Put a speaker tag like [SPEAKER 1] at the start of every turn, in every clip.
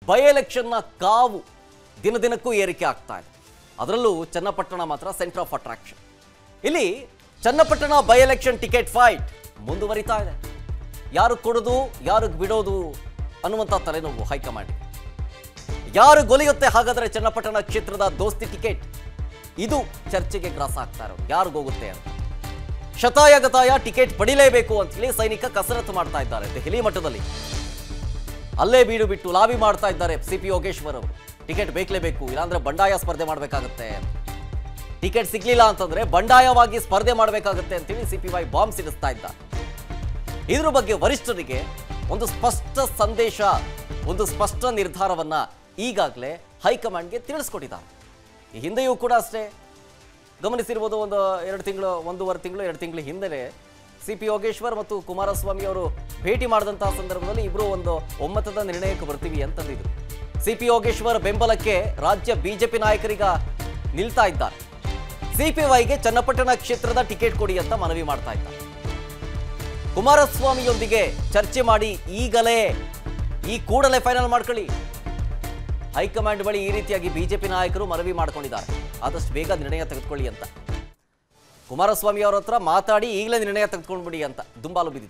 [SPEAKER 1] by ಎಲೆಕ್ಷನ್ನ ಕಾವು ದಿನ ದಿನಕ್ಕೂ ಏರಿಕೆ ಆಗ್ತಾ ಇದೆ ಅದರಲ್ಲೂ ಚನ್ನಪಟ್ಟಣ ಮಾತ್ರ ಸೆಂಟರ್ ಆಫ್ ಅಟ್ರಾಕ್ಷನ್ ಇಲ್ಲಿ Channapatna by election ticket fight ಮುಂದುವರಿತಾ ಇದೆ ಯಾರು ಕೊಡೋದು ಯಾರು ಬಿಡೋದು ಅನ್ನುವಂಥ ತಲೆನೋವು ಹೈಕಮಾಂಡ್ ಯಾರು ಗೊಲಿಯುತ್ತೆ ಹಾಗಾದ್ರೆ ಚನ್ನಪಟ್ಟಣ ಕ್ಷೇತ್ರದ ದೋಸ್ತಿ ಟಿಕೆಟ್ ಇದು ಚರ್ಚೆಗೆ ಗ್ರಾಸ ಆಗ್ತಾ ಇರೋದು ಯಾರಿಗೋಗುತ್ತೆ ಹೋಗುತ್ತೆ ಅಂತ ಶತಾಯ ಗತಾಯ ಟಿಕೆಟ್ ಪಡಿಲೇಬೇಕು ಅಂತ ಹೇಳಿ ಸೈನಿಕ ಕಸರತ್ತು ಮಾಡ್ತಾ ಇದ್ದಾರೆ ದೆಹಲಿ ಮಟ್ಟದಲ್ಲಿ ಅಲ್ಲೇ ಬೀಡು ಬಿಟ್ಟು ಲಾಬಿ ಮಾಡ್ತಾ ಇದ್ದಾರೆ ಸಿ ಪಿ ಯೋಗೇಶ್ವರ್ ಅವರು ಟಿಕೆಟ್ ಬೇಕಲೇಬೇಕು ಇಲ್ಲಾಂದ್ರೆ ಬಂಡಾಯ ಸ್ಪರ್ಧೆ ಮಾಡಬೇಕಾಗತ್ತೆ ಟಿಕೆಟ್ ಸಿಗ್ಲಿಲ್ಲ ಅಂತಂದ್ರೆ ಬಂಡಾಯವಾಗಿ ಸ್ಪರ್ಧೆ ಮಾಡಬೇಕಾಗತ್ತೆ ಅಂತೇಳಿ ಸಿ ಪಿ ವೈ ಬಾಂಬ್ ಸಿಡಿಸ್ತಾ ಇದ್ದಾರೆ ಇದ್ರ ಬಗ್ಗೆ ವರಿಷ್ಠರಿಗೆ ಒಂದು ಸ್ಪಷ್ಟ ಸಂದೇಶ ಒಂದು ಸ್ಪಷ್ಟ ನಿರ್ಧಾರವನ್ನ ಈಗಾಗಲೇ ಹೈಕಮಾಂಡ್ಗೆ ತಿಳಿಸ್ಕೊಟ್ಟಿದ್ದಾರೆ ಈ ಹಿಂದೆಯೂ ಕೂಡ ಅಷ್ಟೇ ಗಮನಿಸಿರ್ಬೋದು ಒಂದು ಎರಡು ತಿಂಗಳು ಒಂದೂವರೆ ತಿಂಗಳು ಎರಡು ತಿಂಗಳ ಹಿಂದೆ ಸಿ ಪಿ ಯೋಗೇಶ್ವರ್ ಮತ್ತು ಕುಮಾರಸ್ವಾಮಿ ಅವರು ಭೇಟಿ ಮಾಡಿದಂತಹ ಸಂದರ್ಭದಲ್ಲಿ ಇಬ್ಬರು ಒಂದು ಒಮ್ಮತದ ನಿರ್ಣಯಕ್ಕೆ ಬರ್ತೀವಿ ಅಂತಂದಿದ್ರು ಸಿ ಪಿ ಯೋಗೇಶ್ವರ್ ಬೆಂಬಲಕ್ಕೆ ರಾಜ್ಯ ಬಿಜೆಪಿ ನಾಯಕರೀಗ ನಿಲ್ತಾ ಇದ್ದಾರೆ ಸಿಪಿವೈಗೆ ಚನ್ನಪಟ್ಟಣ ಕ್ಷೇತ್ರದ ಟಿಕೆಟ್ ಕೊಡಿ ಅಂತ ಮನವಿ ಮಾಡ್ತಾ ಇದ್ದಾರೆ ಕುಮಾರಸ್ವಾಮಿಯೊಂದಿಗೆ ಚರ್ಚೆ ಮಾಡಿ ಈಗಲೇ ಈ ಕೂಡಲೇ ಫೈನಲ್ ಮಾಡ್ಕೊಳ್ಳಿ ಹೈಕಮಾಂಡ್ ಬಳಿ ಈ ರೀತಿಯಾಗಿ ಬಿಜೆಪಿ ನಾಯಕರು ಮನವಿ ಮಾಡ್ಕೊಂಡಿದ್ದಾರೆ ಆದಷ್ಟು ಬೇಗ ನಿರ್ಣಯ ತೆಗೆದುಕೊಳ್ಳಿ ಅಂತ ಕುಮಾರಸ್ವಾಮಿ ಅವರ ಹತ್ರ ಮಾತಾಡಿ ಈಗಲೇ ನಿರ್ಣಯ ತೆಗೆದುಕೊಂಡ್ಬಿಡಿ ಅಂತ ದುಂಬಾಲು ಬಿದ್ದಿದ್ದ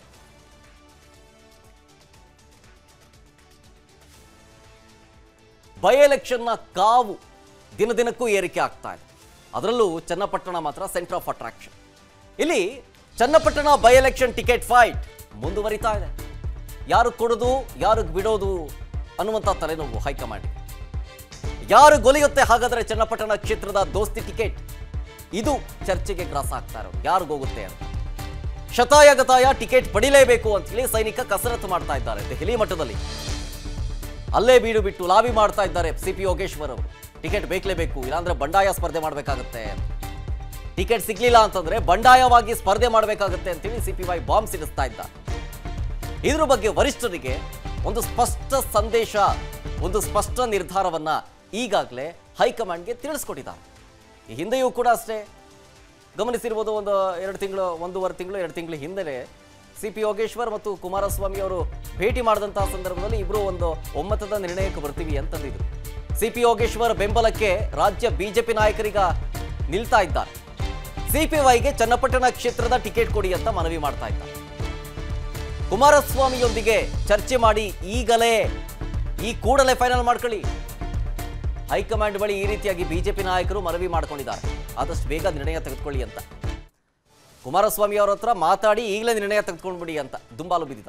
[SPEAKER 1] ಬೈ ಎಲೆಕ್ಷನ್ನ ಕಾವು ದಿನ ದಿನಕ್ಕೂ ಏರಿಕೆ ಆಗ್ತಾ ಇದೆ ಅದರಲ್ಲೂ ಚನ್ನಪಟ್ಟಣ ಮಾತ್ರ ಸೆಂಟರ್ ಆಫ್ ಅಟ್ರಾಕ್ಷನ್ ಇಲ್ಲಿ Channapatna by election ticket fight ಮುಂದುವರಿತಾ ಇದೆ ಯಾರು ಕೊಡೋದು ಯಾರು ಬಿಡೋದು ಅನ್ನುವಂಥ ತಲೆನೋವು ಹೈಕಮಾಂಡ್ ಯಾರು ಗೊಲಿಯುತ್ತೆ ಹಾಗಾದ್ರೆ ಚನ್ನಪಟ್ಟಣ ಕ್ಷೇತ್ರದ ದೋಸ್ತಿ ಟಿಕೆಟ್ ಇದು ಚರ್ಚೆಗೆ ಗ್ರಾಸ ಆಗ್ತಾ ಇರೋದು ಯಾರಿಗೋಗುತ್ತೆ ಅಂತ ಶತಾಯ ಗತಾಯ ಟಿಕೆಟ್ ಪಡಿಲೇಬೇಕು ಅಂತ ಹೇಳಿ ಸೈನಿಕ ಕಸರತ್ತು ಮಾಡ್ತಾ ಇದ್ದಾರೆ ದೆಹಲಿ ಮಟ್ಟದಲ್ಲಿ ಅಲ್ಲೇ ಬೀಡು ಬಿಟ್ಟು ಲಾಬಿ ಮಾಡ್ತಾ ಇದ್ದಾರೆ ಸಿ ಪಿ ಯೋಗೇಶ್ವರ್ ಅವರು ಟಿಕೆಟ್ ಬೇಕಲೇಬೇಕು ಇಲ್ಲಾಂದ್ರೆ ಬಂಡಾಯ ಸ್ಪರ್ಧೆ ಮಾಡಬೇಕಾಗತ್ತೆ ಟಿಕೆಟ್ ಸಿಗ್ಲಿಲ್ಲ ಅಂತಂದ್ರೆ ಬಂಡಾಯವಾಗಿ ಸ್ಪರ್ಧೆ ಮಾಡಬೇಕಾಗತ್ತೆ ಅಂತೇಳಿ ಸಿ ಪಿ ವೈ ಬಾಂಬ್ ಸಿಡಿಸ್ತಾ ಇದ್ದಾರೆ ಇದ್ರ ಬಗ್ಗೆ ವರಿಷ್ಠರಿಗೆ ಒಂದು ಸ್ಪಷ್ಟ ಸಂದೇಶ ಒಂದು ಸ್ಪಷ್ಟ ನಿರ್ಧಾರವನ್ನ ಈಗಾಗಲೇ ಹೈಕಮಾಂಡ್ಗೆ ತಿಳಿಸ್ಕೊಟ್ಟಿದ್ದಾರೆ ಈ ಹಿಂದೆಯೂ ಕೂಡ ಅಷ್ಟೇ ಗಮನಿಸಿರ್ಬೋದು ಒಂದು ಎರಡು ತಿಂಗಳು ಒಂದೂವರೆ ತಿಂಗಳು ಎರಡು ತಿಂಗಳ ಹಿಂದೆ ಸಿ ಪಿ ಯೋಗೇಶ್ವರ್ ಮತ್ತು ಕುಮಾರಸ್ವಾಮಿ ಅವರು ಭೇಟಿ ಮಾಡಿದಂತಹ ಸಂದರ್ಭದಲ್ಲಿ ಇಬ್ಬರು ಒಂದು ಒಮ್ಮತದ ನಿರ್ಣಯಕ್ಕೆ ಬರ್ತೀವಿ ಅಂತಂದಿದ್ರು ಸಿ ಪಿ ಯೋಗೇಶ್ವರ್ ಬೆಂಬಲಕ್ಕೆ ರಾಜ್ಯ ಬಿಜೆಪಿ ನಾಯಕರೀಗ ನಿಲ್ತಾ ಇದ್ದಾರೆ ಸಿಪಿವೈಗೆ ಚನ್ನಪಟ್ಟಣ ಕ್ಷೇತ್ರದ ಟಿಕೆಟ್ ಕೊಡಿ ಅಂತ ಮನವಿ ಮಾಡ್ತಾ ಇದ್ದಾರೆ ಕುಮಾರಸ್ವಾಮಿಯೊಂದಿಗೆ ಚರ್ಚೆ ಮಾಡಿ ಈಗಲೇ ಈ ಕೂಡಲೇ ಫೈನಲ್ ಮಾಡ್ಕೊಳ್ಳಿ ಹೈಕಮಾಂಡ್ ಬಳಿ ಈ ರೀತಿಯಾಗಿ ಬಿಜೆಪಿ ನಾಯಕರು ಮನವಿ ಮಾಡ್ಕೊಂಡಿದ್ದಾರೆ ಆದಷ್ಟು ಬೇಗ ನಿರ್ಣಯ ತೆಗೆದುಕೊಳ್ಳಿ ಅಂತ ಕುಮಾರಸ್ವಾಮಿ ಅವರ ಹತ್ರ ಮಾತಾಡಿ ಈಗಲೇ ನಿರ್ಣಯ ತೆಗೆದುಕೊಂಡ್ಬಿಡಿ ಅಂತ ದುಂಬಾಲು ಬಿದ್ದಿದ್ದ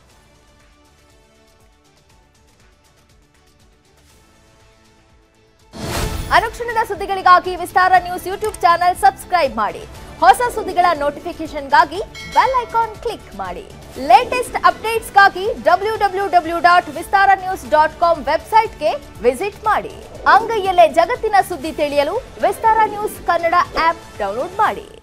[SPEAKER 2] ಅನುಕ್ಷಣದ ಸುದ್ದಿಗಳಿಗಾಗಿ Vistara news YouTube channel subscribe ಮಾಡಿ ಹೊಸ ಸುದ್ದಿಗಳ ನೋಟಿಫಿಕೇಶನ್ಗಾಗಿ ಬೆಲ್ ಐಕಾನ್ ಕ್ಲಿಕ್ ಮಾಡಿ ಲೇಟೆಸ್ಟ್ ಅಪ್ಡೇಟ್ಸ್ಗಾಗಿ W W W dot Vistara news dot com ವೆಬ್ಸೈಟ್ಗೆ ವಿಸಿಟ್ ಮಾಡಿ ಅಂಗೈಯಲ್ಲೇ ಜಗತ್ತಿನ ಸುದ್ದಿ ತಿಳಿಯಲು Vistara news Kannada app download ಮಾಡಿ